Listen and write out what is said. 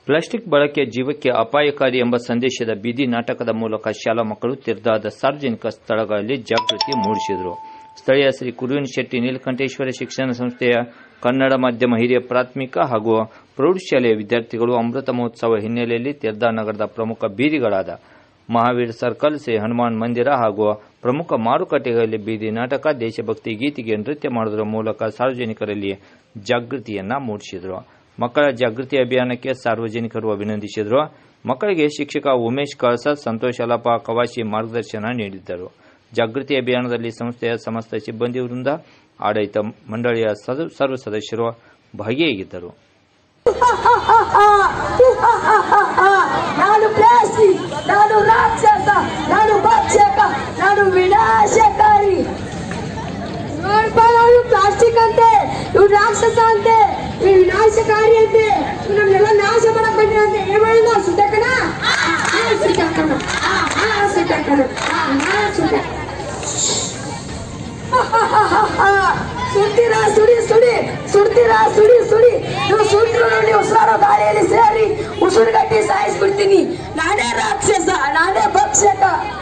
plastic ಬಳಕೆ ಜೀವಕ್ಕೆ ಅಪಾಯಕಾರಿ ಎಂಬ ಸಂದೇಶದ ಬೀದಿ ನಾಟಕದ ಮೂಲಕ ಶಾಲಾ ಮಕ್ಕಳು ತಿರ್ದಾದ ಸಾರ್ವಜನಿಕ ಸ್ಥಳಗಳಲ್ಲಿ ಜಾಗೃತಿ ಮೂಡಿಸಿದರು ಸ್ಥಳೀಯ ಶ್ರೀ ಕುರುವಿನ ಶೆಟ್ಟಿ ನೀಲಕಂಠೇಶ್ವರ ಶಿಕ್ಷಣ ಸಂಸ್ಥೆಯ ಕನ್ನಡ ಮಾಧ್ಯಮ ಹಿರಿಯ ಪ್ರಾಥಮಿಕ ಹಾಗೂ ಪ್ರೌಢಶಾಲೆಯ ವಿದ್ಯಾರ್ಥಿಗಳು ಅಮೃತ ಮಹೋತ್ಸವ ಹಿನ್ನೆಲೆಯಲ್ಲಿ ತಿರ್ದಾ ನಗರದ ಪ್ರಮುಖ ಬೀದಿಗಳಾದ ಮಹಾವೀರ್ ಸರ್ಕಲ್ ಶ್ರೀ ಹನುಮಾನ್ ಮಂದಿರ ಹಾಗೂ ಪ್ರಮುಖ ಮಾರುಕಟ್ಟೆಗಳಲ್ಲಿ ಬೀದಿ ನಾಟಕ ದೇಶಭಕ್ತಿ ಗೀತೆಗೆ ನೃತ್ಯ ಮಾಡುವುದರ ಮೂಲಕ ಸಾರ್ವಜನಿಕರಲ್ಲಿ ಜಾಗೃತಿಯನ್ನ ಮೂಡಿಸಿದರು ಮಕ್ಕಳ ಜಾಗೃತಿ ಅಭಿಯಾನಕ್ಕೆ ಸಾರ್ವಜನಿಕರು ಅಭಿನಂದಿಸಿದರು ಮಕ್ಕಳಿಗೆ ಶಿಕ್ಷಕ ಉಮೇಶ್ ಕಳಸ ಸಂತೋಷ್ ಅಲಪ ಕವಾಶಿ ಮಾರ್ಗದರ್ಶನ ನೀಡಿದ್ದರು ಜಾಗೃತಿ ಅಭಿಯಾನದಲ್ಲಿ ಸಂಸ್ಥೆಯ ಸಮಸ್ತ ಸಿಬ್ಬಂದಿ ವೃಂದ ಆಡಳಿತ ಮಂಡಳಿಯ ಸದ- ಸರ್ವ ಸದಸ್ಯರು ಭಾಗಿಯಾಗಿದ್ದರು ನಾನು ಪ್ಲಾಸ್ಟಿಕ್ ನಾನು ರಾಕ್ಷಸ ನಾನು ಭಕ್ಷಕ ನಾನು ವಿನಾಶಕಾರಿ ನೋಡ್ಪ ನಾನು ಪ್ಲಾಸ್ಟಿಕ್ ಅಂತೆ ಇವ್ರು ರಾಕ್ಷಸ ಅಂತೆ ಇವ್ರು ವಿನಾಶಕಾರಿ ಅಂತೆ ಇವ್ರು ನಮ್ನೆಲ್ಲ ನಾಶ ಮಾಡಕ್ ಬಂದಿರಂತೆ ಏನ್ ಮಾಡೋಣ ಸುಟ್ಟಕನ ಸುಟ್ಟಕನ ಸುಟ್ಟಕನ ಸುಟ್ಟ ಸುಡ್ತೀರಾ ಸುಡಿ ಸುಡಿ ಸುಡ್ತೀರಾ ಸುಡಿ ಸುಡಿ ನೀವು ಸುಟ್ರು ನೀವು ಉಸಿರಾಡೋ ಗಾಳಿಯಲ್ಲಿ ಸೇರಿ ಉಸಿರುಗಟ್ಟಿ ಸಾಯಿಸ್ಬಿಡ್ತೀನಿ ನಾನೇ ರಾಕ್ಷಸ ನಾನೇ ಭಕ್ಷಕ